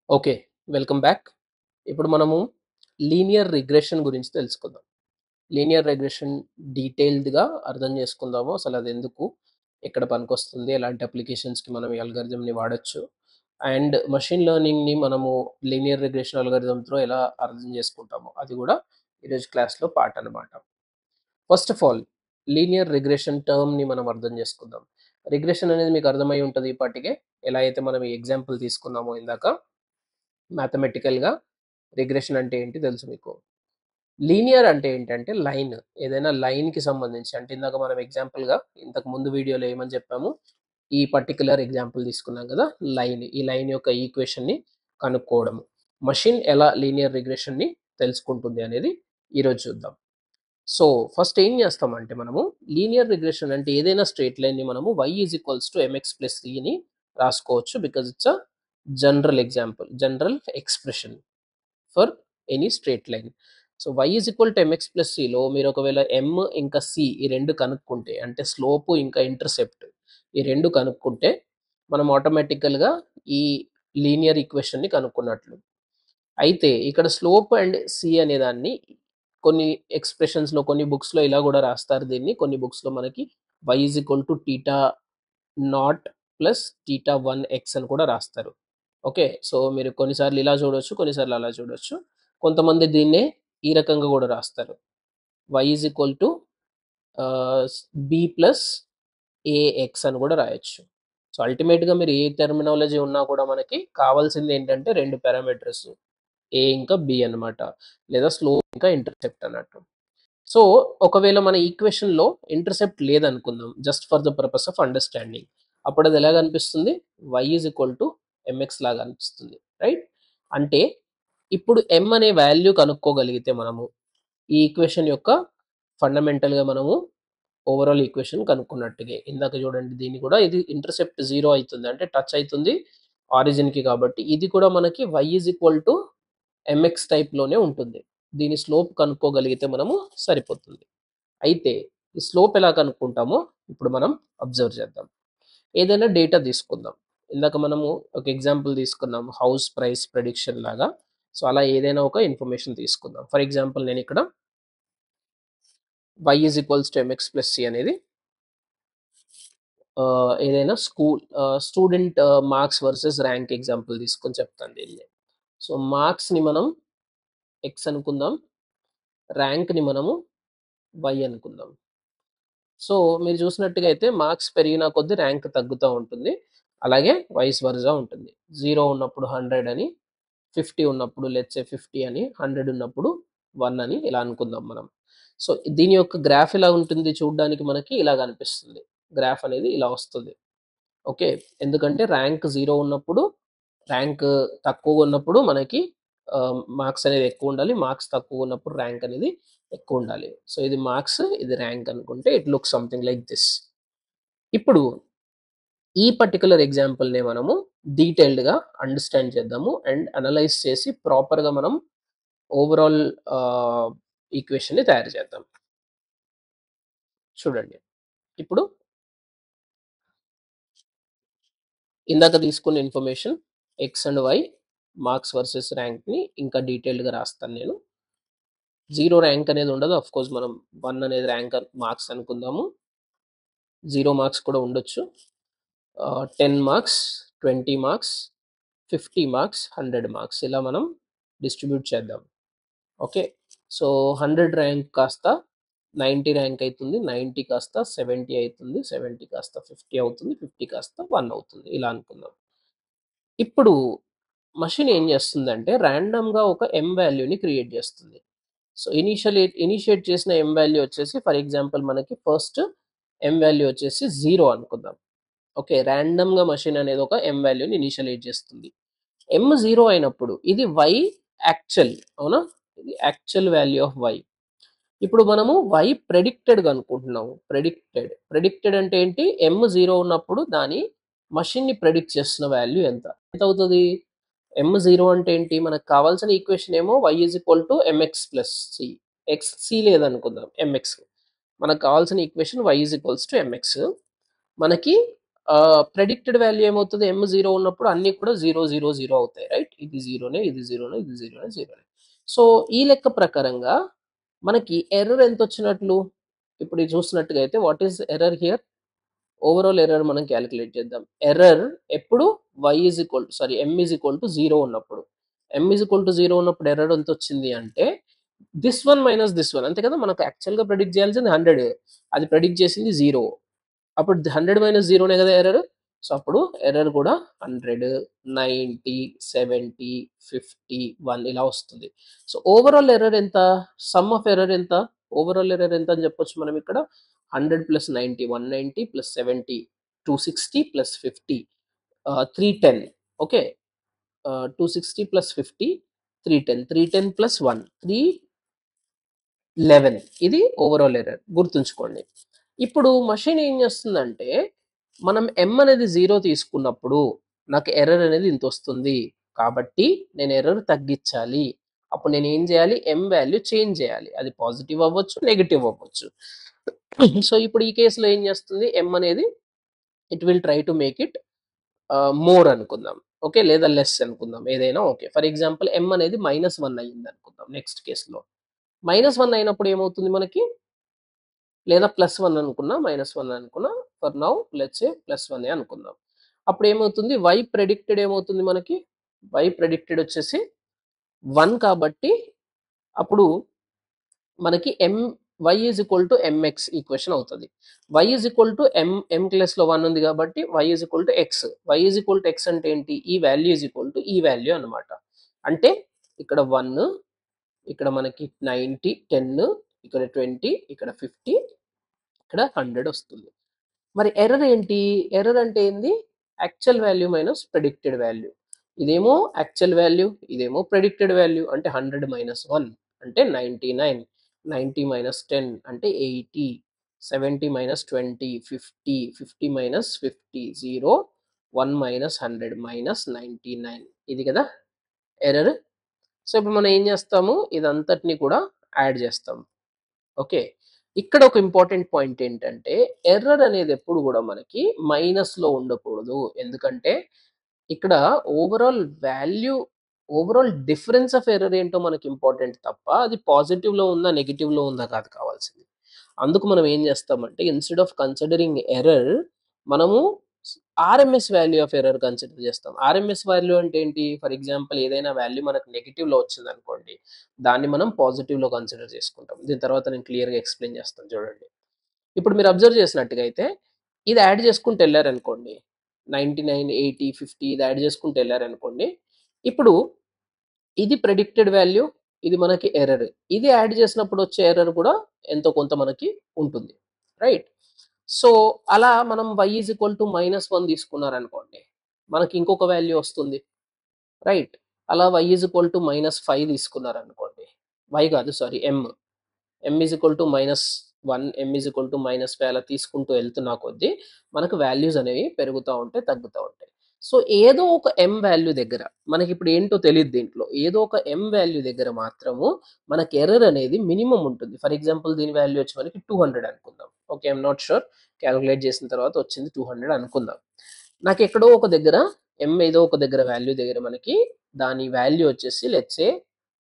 Okay. Welcome back. ఇప్పుడు మనము linear regression గురించి తెలుసుకుందాం. లీనియర్ రిగ్రెషన్ డీటెయిల్డ్‌గా అర్థం చేసుకుందాము. అసలదెందుకు? ఎక్కడ పనికొస్తుంది? ఎలాంటి అప్లికేషన్స్‌కి మనం ఈ అల్గారిథమ్‌ని వాడొచ్చు? అండ్ మెషిన్ లెర్నింగ్‌ని మనము లీనియర్ రిగ్రెషన్ అల్గారిథమ్ త్రూ ఎలా అర్థం చేసుకుంటామో అది గూడా ఈరోజు క్లాస్‌లో పార్ట్ అనమాట. First of all linear regression టర్మ్‌ని మనం అర్థం చేసుకుందాం. రిగ్రెషన్ అనేది మీకు అర్థమై ఉంటది ఈ పాటికే. ఎలా అయితే మనం ఈ ఎగ్జాంపుల్ తీసుకున్నామో ఇందాక. మ్యాథమెటికల్‌గా రిగ్రెషన్ అంటే ఏంటి తెలుసు మీకు. లీనియర్ అంటే ఏంటంటే లైన్. ఏదైనా లైన్‌కి సంబంధించి అంటే ఇందాక మనం ఎగ్జాంపుల్‌గా ఇంతకు ముందు వీడియోలో ఏమని చెప్పాము? ఈ పర్టిక్యులర్ ఎగ్జాంపుల్ తీసుకున్నాం గదా! లైన్. ఈ లైన్ యొక్క ఈక్వేషన్‌ని కనుక్కోవడము. మెషిన్ ఎలా లీనియర్ రిగ్రెషన్‌ని తెలుసుకుంటుంది అనేది ఈరోజు చూద్దాం. సో, ఫస్ట్ ఏం చేస్తామంటే మనము లీనియర్ రిగ్రెషన్ అంటే ఏదైనా స్ట్రెయిట్ లైన్‌ని మనము y mx c అని రాసుకోవచ్చు. Because it's a general example. General expression for any straight line. So, y mx cలో మీరు ఒకవేళ m ఇంకా c ఈ 2 కనుక్కుంటే అంటే స్లోప్ ఇంకా ఇంటర్సెప్ట్ ఈ 2 కనుక్కుంటే మనం ఆటోమేటికల్‌గా ఈ లీనియర్ ఈక్వేషన్‌ని కనుక్కున్నట్లు. అయితే ఇక్కడ స్లోప్ అండ్ c అనే దాన్ని కొన్ని ఎక్స్‌ప్రెషన్స్‌లో కొన్ని బుక్స్‌లో ఇలా గూడా రాస్తారు దీన్ని. కొన్ని బుక్స్‌లో మనకి y θ నాట్ ప్లస్ θ1 x అని కూడా రాస్తారు. ఓకే. సో, మీరు కొన్నిసార్లు ఇలా చూడొచ్చు. కొన్నిసార్లు అలా చూడొచ్చు. కొంతమంది దీన్నే ఈ రకంగా గూడా రాస్తారు. y ఆహ్, b ప్లస్ ax అని గూడా రాయొచ్చు. సో, అల్టిమేట్‌గా మీరు ఏ టెర్మినాలజీ ఉన్నా కూడా మనకి కావాల్సింది ఏంటంటే 2 పారామీటర్స్ a ఇంకా b అన్నమాట. లేదా స్లోప్ ఇంకా ఇంటర్సెప్ట్ అన్నట్టు. సో, ఒకవేళ మన ఈక్వేషన్‌లో ఇంటర్సెప్ట్ లేదనుకుందాం. Just for the purpose of understanding. అప్పుడు అది ఎలా కనిపిస్తుంది? y mx లాగా అనిపిస్తుంది. రైట్? అంటే ఇప్పుడు m అనే వాల్యూ కనుక్కోగలిగితే మనము ఈ ఈక్వేషన్ యొక్క ఫండమెంటల్‌గా మనము ఓవరాల్ ఈక్వేషన్ కనుక్కున్నట్టుగే. ఇందాక చూడండి దీన్ని కూడా ఇది ఇంటర్సెప్ట్ 0 అయితుంది. అంటే టచ్ అయితుంది ఆరిజిన్‌కి కాబట్టి ఇది కూడా మనకి y mx టైప్‌లోనే ఉంటుంది. దీని స్లోప్ కనుక్కోగలిగితే మనము సరిపోతుంది. అయితే ఈ స్లోప్ ఎలా కనుక్కుంటామో ఇప్పుడు మనం అబ్జర్వ్ చేద్దాం. ఏదైనా డేటా తీసుకుందాం. ఇందాక మనము ఒక ఎగ్జాంపుల్ తీసుకున్నాం. హౌస్ ప్రైస్ ప్రిడిక్షన్ లాగా. సో, అలా ఏదైనా ఒక ఇన్ఫర్మేషన్ తీసుకుందాం. ఫర్ ఎగ్జాంపుల్ నేనిక్కడ y mx c అనేది ఆహ్, ఏదైనా school ah, student marks versus rank example తీసుకొని చెప్తాను దీన్ని. సో, మార్క్స్‌ని మనం x అనుకుందాం. ర్యాంక్‌ని మనము y అనుకుందాం. సో, మీరు చూసినట్టుగా అయితే మార్క్స్ పెరిగిన కొద్దీ ర్యాంక్ తగ్గుతా ఉంటుంది. అలాగే వైస్ వర్సా ఉంటుంది. 0 ఉన్నప్పుడు 100 అని, 50 ఉన్నప్పుడు లెట్స్ సే 50 అని, 100 ఉన్నప్పుడు 1 అని ఇలా అనుకుందాం మనం. సో, దీని యొక్క గ్రాఫ్ ఎలా ఉంటుంది చూడ్డానికి మనకి ఇలా కనిపిస్తుంది. గ్రాఫ్ అనేది ఇలా వస్తది. ఓకే. ఎందుకంటే ర్యాంక్ 0 ఉన్నప్పుడు ర్యాంక్ తక్కువగా ఉన్నప్పుడు మనకి ఆహ్, మార్క్స్ అనేది ఎక్కువ ఉండాలి. మార్క్స్ తక్కువ ఉన్నప్పుడు ర్యాంక్ అనేది ఎక్కువ ఉండాలి. సో, ఇది మార్క్స్ ఇది ర్యాంక్ అనుకుంటే it looks something like this. ఇప్పుడు ఈ పర్టిక్యులర్ ఎగ్జాంపుల్‌ని మనము డీటెయిల్డ్‌గా అండర్‌స్టాండ్ చేద్దాము. అండ్ అనలైజ్ చేసి ప్రాపర్‌గా మనం ఓవరాల్ ఆహ్, ఈక్వేషన్‌ని తయారు చేద్దాం. చూడండి. ఇప్పుడు ఇందాక తీసుకున్న information X and Y marks versus ర్యాంక్‌ని ఇంకా డీటెయిల్డ్‌గా రాస్తాను నేను. 0 ర్యాంక్ అనేది ఉండదు. ఆఫ్‌కోర్స్ మనం 1 అనేది ర్యాంక్ మార్క్స్ అనుకుందాము. 0 మార్క్స్ కూడా ఉండొచ్చు. ఆహ్, 10 మార్క్స్, 20 మార్క్స్, 50 మార్క్స్, 100 మార్క్స్ ఇలా మనం డిస్ట్రిబ్యూట్ చేద్దాం. ఓకే. సో, 100 ర్యాంక్ కాస్త 90 ర్యాంక్ అయితుంది. 90 కాస్త 70 అయితుంది. 70 కాస్త 50 అవుతుంది. 50 కాస్త 1 అవుతుంది. ఇలా అనుకుందాం. ఇప్పుడు మెషిన్ ఏం చేస్తుందంటే రాండమ్‌గా ఒక m వాల్యూని క్రియేట్ చేస్తుంది. సో, ఇనీషియలీ ఇనిషియేట్ చేసిన m వాల్యూ వచ్చేసి ఫర్ ఎగ్జాంపుల్ మనకి ఫస్ట్ m వాల్యూ వచ్చేసి 0 అనుకుందాం. ఓకే. రాండమ్‌గా మెషిన్ అనేది ఒక m వాల్యూని ఇనిషియలైజ్ చేస్తుంది. m 0 అయినప్పుడు ఇది y యాక్చువల్ అవునా? ఇది యాక్చువల్ వాల్యూ ఆఫ్ y. ఇప్పుడు మనము y ప్రెడిక్టెడ్ కనుక్కుంటున్నాము. ప్రెడిక్టెడ్. ప్రెడిక్టెడ్ అంటే ఏంటి? m 0 ఉన్నప్పుడు దాని మెషిన్‌ని ప్రెడిక్ట్ చేస్తున్న వాల్యూ ఎంత? ఎంత అవుతది? m 0 అంటే ఏంటి? మనకు కావాల్సిన ఈక్వేషన్ ఏమో y mx c. x c లేదనుకుందాం mx. మనకు కావాల్సిన ఈక్వేషన్ y mx. మనకి ఆహ్, ప్రెడిక్టెడ్ వాల్యూ ఏమవుతది? m 0 ఉన్నప్పుడు అన్నీ కూడా 0, 0, 0 అవుతాయి. రైట్? ఇది జీరోనే, ఇది జీరోనే, ఇది జీరోనే, జీరోనే. సో, ఈ లెక్క ప్రకారంగా మనకి ఎర్రర్ ఎంతొచ్చినట్లు? ఇప్పుడు ఇది చూస్తున్నట్టుగా అయితే what is error here? Overall error మనం కాలిక్యులేట్ చేద్దాం. ఎర్రర్ ఎప్పుడు y is equal to sorry m is equal to 0 ఉన్నప్పుడు. m ఈజ్ ఈక్వల్ టు 0 ఉన్నప్పుడు ఎర్రర్ ఎంతొచ్చింది అంటే this one minus this one అంతే కదా! మనకు యాక్చువల్‌గా ప్రెడిక్ట్ చేయాల్సింది 100 అది ప్రెడిక్ట్ చేసింది 0 అప్పుడు 100 మైనస్ 0నే కదా ఎర్రర్. సో, అప్పుడు ఎర్రర్ కూడా 100, 90, 70, 50, 1 ఇలా వస్తుంది. సో, ఓవరాల్ ఎర్రర్ ఎంత? సమ్ ఆఫ్ ఎర్రర్ ఎంత? ఓవరాల్ ఎర్రర్ ఎంత అని చెప్పొచ్చు మనం ఇక్కడ 100 ప్లస్ 90 190 ప్లస్ 70 260 ప్లస్ 50 ఆహ్, 310 ఓకే. ఆహ్, 260 ప్లస్ 50 310 310 ప్లస్ 1 311 ఇది ఓవరాల్ ఎర్రర్ గుర్తుంచుకోండి. ఇప్పుడు మెషిన్ ఏం చేస్తుందంటే మనం m అనేది 0 తీసుకున్నప్పుడు నాకు ఎర్రర్ అనేది ఇంతొస్తుంది. కాబట్టి నేను ఎర్రర్ తగ్గించాలి. అప్పుడు నేను ఏం చేయాలి? m వాల్యూ చేంజ్ చేయాలి. అది పాజిటివ్ అవ్వచ్చు, నెగెటివ్ అవ్వచ్చు. సో, ఇప్పుడు ఈ కేస్‌లో ఏం చేస్తుంది? m అనేది it will try to make it ah, more అనుకుందాం. ఓకే. లేదా లెస్ అనుకుందాం. ఏదైనా ఓకే. ఫర్ ఎగ్జాంపుల్ m అనేది -1 అయిందనుకుందాం నెక్స్ట్ కేస్‌లో. -1 అయినప్పుడు ఏమవుతుంది మనకి? లేదా +1 అనుకున్నా, -1 అనుకున్నా ఫర్ నౌ లెట్స్ సే +1 అనుకుందాం. అప్పుడు ఏమవుతుంది? y ప్రెడిక్టెడ్ ఏమవుతుంది మనకి? y ప్రెడిక్టెడ్ వచ్చేసి 1 కాబట్టి అప్పుడు మనకి m y is equal to mx equation అవుతది. y is equal to m m ప్లేస్‌లో 1 ఉంది కాబట్టి y is equal to x. y is equal to x అంటే ఏంటి? ఈ వాల్యూ ఈజ్ ఈక్వల్ టు ఈ వాల్యూ అన్నమాట. అంటే ఇక్కడ 1 ఇక్కడ మనకి 90, 10 ఇక్కడ 20 ఇక్కడ 50 ఇక్కడ 100 వస్తుంది. మరి ఎర్రర్ ఏంటి? ఎర్రర్ అంటే ఏంది? Actual value minus predicted value. ఇదేమో యాక్చువల్ వాల్యూ, ఇదేమో ప్రెడిక్టెడ్ వాల్యూ అంటే 100 మైనస్ 1 అంటే 99, 90 మైనస్ 10 అంటే 80, 70 మైనస్ 20, 50, 50 మైనస్ 50, 0, 1 మైనస్ 100 మైనస్ 99 ఇది కదా ఎర్రర్. సో, ఇప్పుడు మనం ఏం చేస్తాము? ఇదంతటిని కూడా యాడ్ చేస్తాం. ఓకే. ఇక్కడ ఒక ఇంపార్టెంట్ పాయింట్ ఏంటంటే ఎర్రర్ అనేది ఎప్పుడు కూడా మనకి మైనస్‌లో ఉండకూడదు. ఎందుకంటే ఇక్కడ overall value overall difference of error ఏంటో మనకి ఇంపార్టెంట్ తప్ప అది పాజిటివ్‌లో ఉందా? నెగెటివ్‌లో ఉందా? కాదు కావాల్సింది. అందుకు మనం ఏం చేస్తామంటే ఇన్‌స్టెడ్ ఆఫ్ కన్సిడరింగ్ ఎర్రర్ మనము R M S value of error consider చేస్తాం. ఆర్ఎంఎస్ వాల్యూ అంటే ఏంటి? ఫర్ ఎగ్జాంపుల్ ఏదైనా వాల్యూ మనకు నెగెటివ్‌లో వచ్చిందనుకోండి. దాన్ని మనం పాజిటివ్‌లో కన్సిడర్ చేసుకుంటాం. దీని తర్వాత నేను క్లియర్‌గా ఎక్స్‌ప్లెయిన్ చేస్తాను చూడండి. ఇప్పుడు మీరు అబ్జర్వ్ చేసినట్టుగా అయితే ఇది యాడ్ చేసుకుంటూ ఎళ్లారనుకోండి. 99, 80, 50 ఇది యాడ్ చేసుకుంటూ ఎళ్లారనుకోండి. ఇప్పుడు ఇది ప్రెడిక్టెడ్ వాల్యూ, ఇది మనకి ఎర్రర్. ఇది యాడ్ చేసినప్పుడు వచ్చే ఎర్రర్ కూడా ఎంతో కొంత మనకి ఉంటుంది. రైట్? సో, అలా మనం y ఈజ్ ఈక్వల్ టు -1 తీసుకున్నారనుకోండి. మనకి ఇంకొక వాల్యూ వస్తుంది. రైట్? అలా y ఈజ్ ఈక్వల్ టు -5 తీసుకున్నారనుకోండి. y కాదు sorry m. m is equal to -1, m is equal to -5 అలా తీసుకుంటూ వెళ్తున్న కొద్దీ మనకు వాల్యూస్ అనేవి పెరుగుతా ఉంటాయి, తగ్గుతా ఉంటాయి. సో, ఏదో ఒక m వాల్యూ దగ్గర మనకిప్పుడు ఏంటో తెలీదు దీంట్లో. ఏదో ఒక m వాల్యూ దగ్గర మాత్రము మనకి ఎర్రర్ అనేది మినిమమ్ ఉంటుంది. ఫర్ ఎగ్జాంపుల్ దీని వాల్యూ వచ్చి మనకి 200 అనుకుందాం. Okay. I am not sure. Calculate చేసిన తర్వాత వచ్చింది 200 అనుకుందాం. నాకెక్కడో ఒక దగ్గర m ఏదో ఒక దగ్గర వాల్యూ దగ్గర మనకి దాని వాల్యూ వచ్చేసి లెట్స్ సే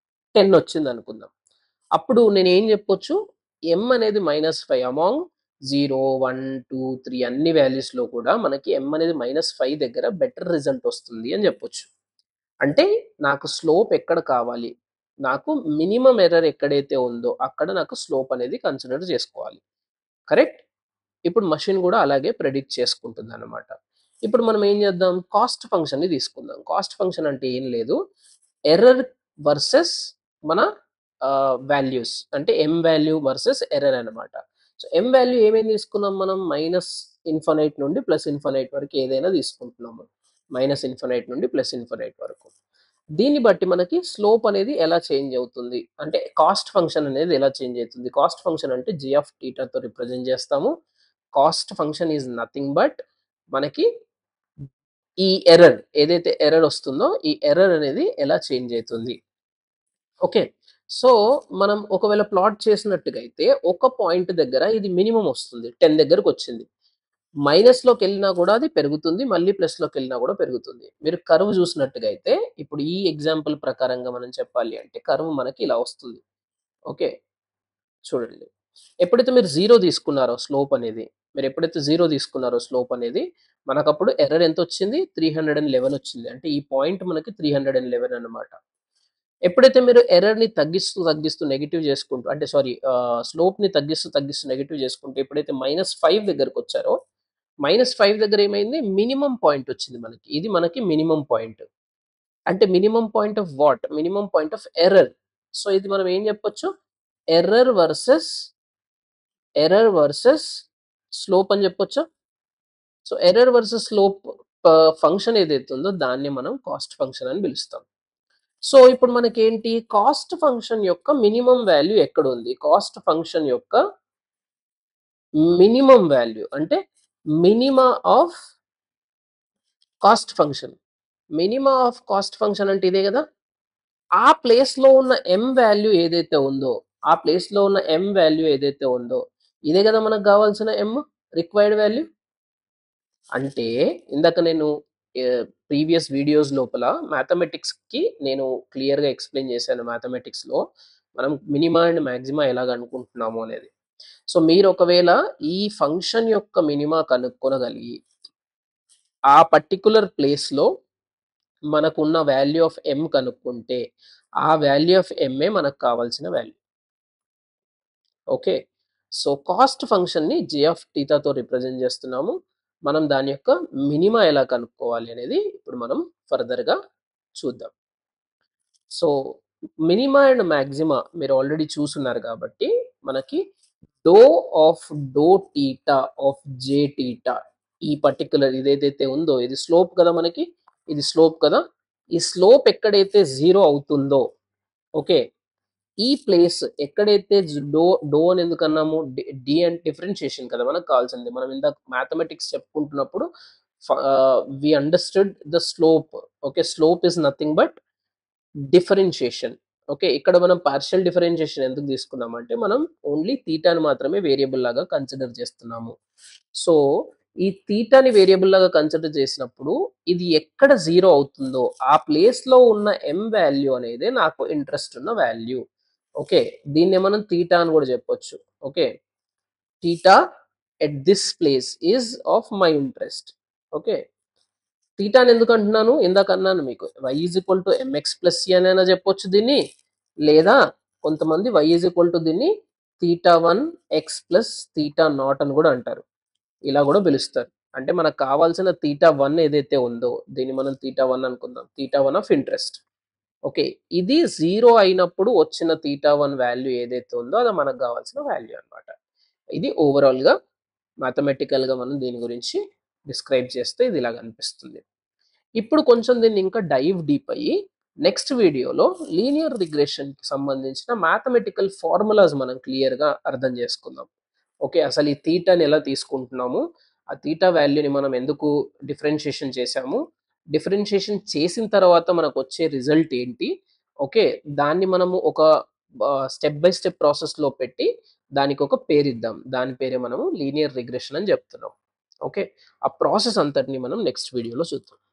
10 వచ్చిందనుకుందాం. అప్పుడు నేనేం చెప్పొచ్చు? m అనేది -5 అమాంగ్ 0, 1, 2, 3 అన్ని వాల్యూస్‌లో కూడా మనకి m అనేది -5 దగ్గర బెటర్ రిజల్ట్ వస్తుంది అని చెప్పొచ్చు. అంటే నాకు స్లోప్ ఎక్కడ కావాలి? నాకు మినిమమ్ ఎర్రర్ ఎక్కడైతే ఉందో అక్కడ నాకు స్లోప్ అనేది కన్సిడర్ చేసుకోవాలి. కరెక్ట్? ఇప్పుడు మెషిన్ కూడా అలాగే ప్రెడిక్ట్ చేసుకుంటుందన్నమాట. ఇప్పుడు మనం ఏం చేద్దాం? కాస్ట్ ఫంక్షన్‌ని తీసుకుందాం. కాస్ట్ ఫంక్షన్ అంటే ఏం లేదు. ఎర్రర్ వర్సెస్ మన ఆహ్, వాల్యూస్ అంటే m వాల్యూ వర్సెస్ ఎర్రర్ అన్నమాట. సో, m వాల్యూ ఏమేమి తీసుకున్నాం మనం? మైనస్ ఇన్ఫినైట్ నుండి ప్లస్ ఇన్ఫినైట్ వరకు ఏదైనా తీసుకుంటున్నాము. మైనస్ ఇన్ఫినైట్ నుండి ప్లస్ ఇన్ఫినైట్ వరకు. దీన్ని బట్టి మనకి స్లోప్ అనేది ఎలా చేంజ్ అవుతుంది? అంటే కాస్ట్ ఫంక్షన్ అనేది ఎలా చేంజ్ అయితుంది? కాస్ట్ ఫంక్షన్ అంటే g ఆఫ్ థీటాతో రిప్రజెంట్ చేస్తాము. Cost function is nothing but మనకి ఈ ఎర్రర్ ఏదైతే ఎర్రర్ వస్తుందో ఈ ఎర్రర్ అనేది ఎలా చేంజ్ అయితుంది? ఓకే. సో, మనం ఒకవేళ ప్లాట్ చేసినట్టుగా అయితే ఒక పాయింట్ దగ్గర ఇది మినిమమ్ వస్తుంది. 10 దగ్గరకొచ్చింది. మైనస్‌లోకి ఎళ్ళినా కూడా అది పెరుగుతుంది. మళ్ళీ ప్లస్‌లోకి ఎళ్ళినా కూడా పెరుగుతుంది. మీరు కర్వ్ చూసినట్టుగా అయితే ఇప్పుడు ఈ ఎగ్జాంపుల్ ప్రకారంగా మనం చెప్పాలి అంటే కర్వ్ మనకి ఇలా వస్తుంది. ఓకే. చూడండి. ఎప్పుడైతే మీరు 0 తీసుకున్నారో స్లోప్ అనేది, మీరు ఎప్పుడైతే 0 తీసుకున్నారో స్లోప్ అనేది మనకప్పుడు ఎర్రర్ ఎంతొచ్చింది? 311 వచ్చింది. అంటే ఈ పాయింట్ మనకి 311 అన్నమాట. ఎప్పుడైతే మీరు ఎర్రర్‌ని తగ్గిస్తూ, తగ్గిస్తూ నెగెటివ్ చేసుకుంటూ అంటే సారీ ఆహ్, స్లోప్‌ని తగ్గిస్తూ, తగ్గిస్తూ నెగెటివ్ చేసుకుంటూ ఎప్పుడైతే -5 దగ్గరకొచ్చారో, -5 దగ్గర ఏమైంది? మినిమమ్ పాయింట్ వచ్చింది మనకి. ఇది మనకి మినిమమ్ పాయింట్. అంటే minimum point of what? Minimum point of error. So, ఇది మనం ఏం చెప్పొచ్చు? Error versus error versus slope అని చెప్పొచ్చా? So, error versus slope ah, function ఏదైతే ఉందో దాన్ని మనం కాస్ట్ ఫంక్షన్ అని పిలుస్తాం. సో, ఇప్పుడు మనకేంటి? కాస్ట్ ఫంక్షన్ యొక్క మినిమమ్ వాల్యూ ఎక్కడుంది? కాస్ట్ ఫంక్షన్ యొక్క మినిమమ్ వాల్యూ అంటే minima of cost function. Minima of cost function అంటే ఇదే గదా! ఆ ప్లేస్‌లో ఉన్న m వాల్యూ ఏదైతే ఉందో, ఆ ప్లేస్‌లో ఉన్న m వాల్యూ ఏదైతే ఉందో, ఇదే గదా మనకు గావాల్సిన m రిక్వైర్డ్ వాల్యూ. అంటే ఇందాక నేను ఆహ్, ప్రీవియస్ వీడియోస్ లోపల మ్యాథమెటిక్స్‌కి నేను క్లియర్‌గా ఎక్స్‌ప్లెయిన్ చేశాను మ్యాథమెటిక్స్‌లో. మనం మినిమా అండ్ మాక్సిమా ఎలాగ అనుకుంటున్నాము అనేది. సో, మీరు ఒకవేళ ఈ ఫంక్షన్ యొక్క మినిమా కనుక్కొనగలిగి ఆ పర్టిక్యులర్ ప్లేస్‌లో మనకున్న వాల్యూ ఆఫ్ m కనుక్కుంటే, ఆ వాల్యూ ఆఫ్ m మనకు కావాల్సిన వాల్యూ. ఓకే. సో, కాస్ట్ ఫంక్షన్‌ని జే ఆఫ్ థీటాతో రిప్రజెంట్ చేస్తున్నాము. మనం దాని యొక్క మినిమా ఎలా కనుక్కోవాలి అనేది ఇప్పుడు మనం ఫర్దర్‌గా చూద్దాం. సో, మినిమా అండ్ మాక్సిమా మీరు ఆల్రెడీ చూసున్నారు కాబట్టి మనకి do of do theta of J theta ఈ పర్టిక్యులర్ ఇదేదైతే ఉందో ఇది స్లోప్ కదా మనకి. ఇది స్లోప్ కదా! ఈ స్లోప్ ఎక్కడైతే 0 అవుతుందో ఓకే. ఈ ప్లేస్ ఎక్కడైతే జు డో డో అని ఎందుకన్నాము? డి డి అంటే డిఫరెన్షియేషన్ కదా మనకు కావాల్సింది. మనం ఇందాక మ్యాథమెటిక్స్ చెప్పుకుంటున్నప్పుడు ఫ ah, we understood the slope. Okay. Slope is nothing but differentiation. Okay. ఇక్కడ మనం పార్షియల్ డిఫరెన్షియేషన్ ఎందుకు తీసుకున్నామంటే మనం ఓన్లీ థీటాని మాత్రమే వేరియబుల్ లాగా కన్సిడర్ చేస్తున్నాము. సో, ఈ థీటాని వేరియబుల్ లాగా కన్సిడర్ చేసినప్పుడు ఇది ఎక్కడ 0 అవుతుందో ఆ ప్లేస్‌లో ఉన్న m వాల్యూ అనేదే నాకు ఇంట్రెస్ట్ ఉన్న వాల్యూ. ఓకే. దీన్నే మనం థీటా అని కూడా చెప్పొచ్చు. Okay. Theta at this place is of my interest. Okay. Theta అని ఎందుకు అంటున్నాను? ఇందాక అన్నాను మీకు y mx ప్లస్ c అనైనా చెప్పొచ్చు దీన్ని. లేదా కొంతమంది y దీన్ని theta 1 x plus theta naught అని కూడా అంటారు. ఇలా కూడా పిలుస్తారు. అంటే మనకు కావాల్సిన థీటా 1 ఏదైతే ఉందో దీన్ని మనం థీటా 1 అనుకుందాం. Theta 1 of interest. ఓకే. ఇది 0 అయినప్పుడు వచ్చిన థీటా 1 వాల్యూ ఏదైతే ఉందో అది మనకు కావాల్సిన వాల్యూ అన్నమాట. ఇది ఓవరాల్‌గా మ్యాథమెటికల్‌గా మనం దీని గురించి డిస్క్రైబ్ చేస్తే ఇది ఇలా కనిపిస్తుంది. ఇప్పుడు కొంచెం దీన్ని ఇంకా డైవ్ డీప్ అయ్యి నెక్స్ట్ వీడియోలో లీనియర్ రిగ్రెషన్‌కి సంబంధించిన మ్యాథమెటికల్ ఫార్ములాస్ మనం క్లియర్‌గా అర్థం చేసుకుందాం. ఓకే. అసలు ఈ థీటాని ఎలా తీసుకుంటున్నాము? ఆ థీటా వాల్యూని మనం ఎందుకు డిఫరెన్షియేషన్ చేశాము? డిఫరెన్షియేషన్ చేసిన తర్వాత మనకొచ్చే రిజల్ట్ ఏంటి? ఓకే. దాన్ని మనము ఒక ఆహ్, స్టెప్ బై స్టెప్ ప్రాసెస్‌లో పెట్టి దానికొక పేరిద్దాం. దాని పేరే మనము లీనియర్ రిగ్రెషన్ అని చెప్తున్నాం. ఓకే. ఆ ప్రాసెస్ అంతటిని మనం నెక్స్ట్ వీడియోలో చూద్దాం.